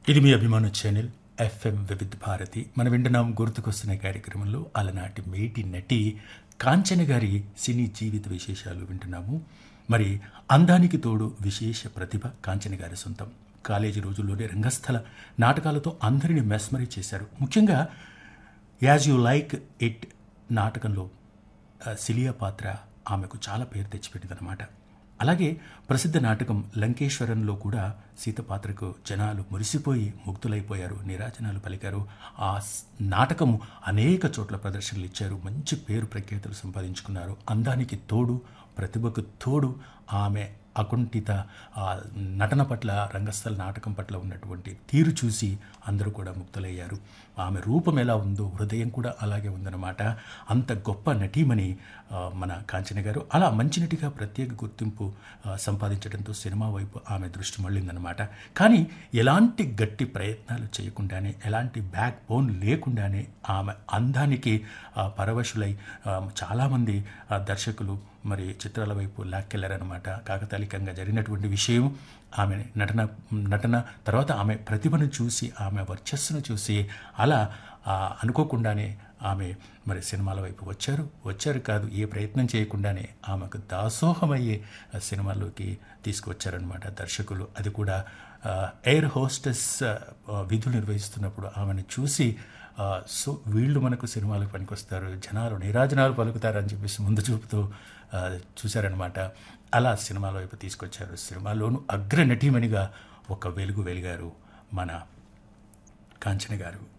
ఇది మీ అభిమాన channel FM వివిధ భారతి మనం వింటున్నాం గుర్తుకొస్తున్న కార్యక్రమంలో అలనాటి మేటి నటి కాంచన గారి సినీ జీవిత విశేషాలు వింటున్నాము మరి అందానికి తోడు విశేష ప్రతిభ కాంచన గారి సొంతం కాలేజీ రోజుల్లోనే రంగస్థల నాటకాలతో అందరిని మెస్మరీ చేశారు ముఖ్యంగా యాజ్ యూ లైక్ ఇట్ నాటకంలో ఆ, సిలియా పాత్ర ఆమెకు చాలా పేరు తెచ్చిపెట్టిందనమాట అలాగే ప్రసిద్ధ నాటకం లంకేశ్వరంలో కూడా సీత పాత్రకు జనాలు మురిసిపోయి ముగ్ధులైపోయారు నిరాజనాలు పలికారు ఆ స్- నాటకము అనేక చోట్ల ప్రదర్శనలు ఇచ్చారు మంచి పేరు ప్రఖ్యాతులు సంపాదించుకున్నారు అందానికి తోడు ప్రతిభకు తోడు ఆమె అకుంఠిత ఆ నటన పట్ల రంగస్థల నాటకం పట్ల ఉన్నటువంటి తీరు చూసి అందరూ కూడా ముక్తులయ్యారు ఆమె రూపం ఎలా ఉందో హృదయం కూడా అలాగే ఉందన్నమాట అంత గొప్ప నటీమణి ఆ, మన కాంచన గారు అలా మంచి నటిగా ప్రత్యేక గుర్తింపు ఆ, సంపాదించడంతో సినిమా వైపు ఆమె దృష్టి మళ్ళిందనమాట కానీ ఎలాంటి గట్టి ప్రయత్నాలు చేయకుండానే ఎలాంటి బ్యాక్ బోన్ లేకుండానే ఆమె అందానికి ఆ, పరవశులై ఆ, చాలామంది ఆ, దర్శకులు మరి చిత్రాల వైపు లాక్కెళ్లారనమాట కాకతాళికంగా జరిగినటువంటి విషయం ఆమె నటన నటన తర్వాత ఆమె ప్రతిభను చూసి ఆమె వర్చస్సును చూసి అలా ఆ, అనుకోకుండానే ఆమె మరి సినిమాల వైపు వచ్చారు వచ్చారు కాదు ఏ ప్రయత్నం చేయకుండానే ఆమెకు దాసోహమయ్యే ఆ, సినిమాల్లోకి తీసుకువచ్చారనమాట దర్శకులు అది కూడా ఆ, ఎయిర్ హోస్టెస్ ఆ, విధులు నిర్వహిస్తున్నప్పుడు ఆమెను చూసి ఆ, సో వీళ్ళు మనకు సినిమాలకు పనికొస్తారు జనాలు నీరాజనాలు పలుకుతారని చెప్పేసి ముందు చూపుతూ ఆ, చూశారనమాట అలా సినిమాల వైపు తీసుకొచ్చారు సినిమాలోను అగ్ర నటీమణిగా ఒక వెలుగు వెలిగారు మన కాంచన గారు